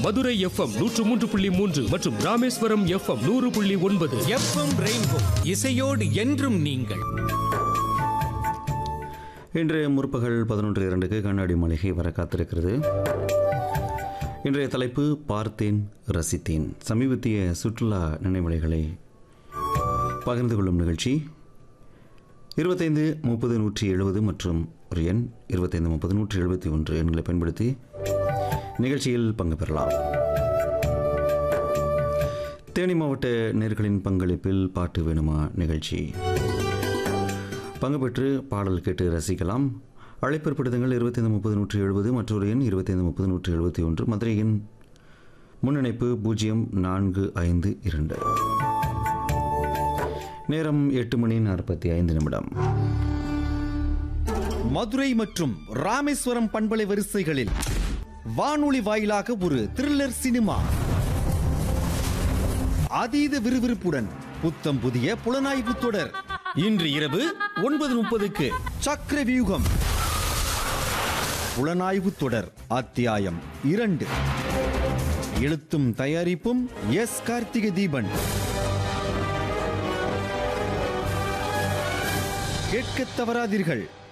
Madurai FM நூற்று மூன்று புள்ளி மூன்று மற்றும் ராமேஸ்வரம் எஃப்எம் நூறு புள்ளி ஒன்பது எஃப்எம் ரெயின்போ இசையோடு என்றும் நீங்கள் இன்று முற்பகல் பதினொன்று இரண்டுக்கு கண்ணாடி மாளிகை வர காத்திருக்கிறது இன்றைய தலைப்பு பார்த்தேன் ரசித்தேன் சமீபத்திய சுற்றுலா நினைவலைகளை பகிர்ந்து கொள்ளும் நிகழ்ச்சி இருபத்தைந்து முப்பது நூற்றி எழுபது மற்றும் ஒரு எண் இருபத்தைந்து முப்பது நூற்றி எழுபத்தி ஒன்று எண்களை பயன்படுத்தி நிகழ்ச்சியில் பங்கு பெறலாம் தேனி மாவட்ட நேர்களின் பங்களிப்பில் பாட்டு வேணுமா நிகழ்ச்சி பங்கு பெற்று பாடல் கேட்டு ரசிக்கலாம் அழைப்பிற்படுத்துங்கள் இருபத்தைந்து முப்பது நூற்றி எழுபது மற்றொரு எண் இருபத்தைந்து முப்பது நூற்றி எழுபத்தி ஒன்று மதுரையின் முன்னிணைப்பு பூஜ்ஜியம் நான்கு ஐந்து இரண்டு நேரம் எட்டு மணி நாற்பத்தி ஐந்து நிமிடம் மதுரை மற்றும் ராமேஸ்வரம் பண்பலை வரிசைகளில் வானொலி வாயிலாக ஒரு த்ரில்லர் சினிமா அதீத விறுவிறுப்புடன் புத்தம் புதிய புலனாய்வு தொடர் இன்று இரவு ஒன்பது முப்பதுக்கு சக்கர வியூகம் புலனாய்வு தொடர் அத்தியாயம் இரண்டு எழுத்தும் தயாரிப்பும் எஸ் கார்த்திகை தீபன் கேட்கத் தவறாதீர்கள்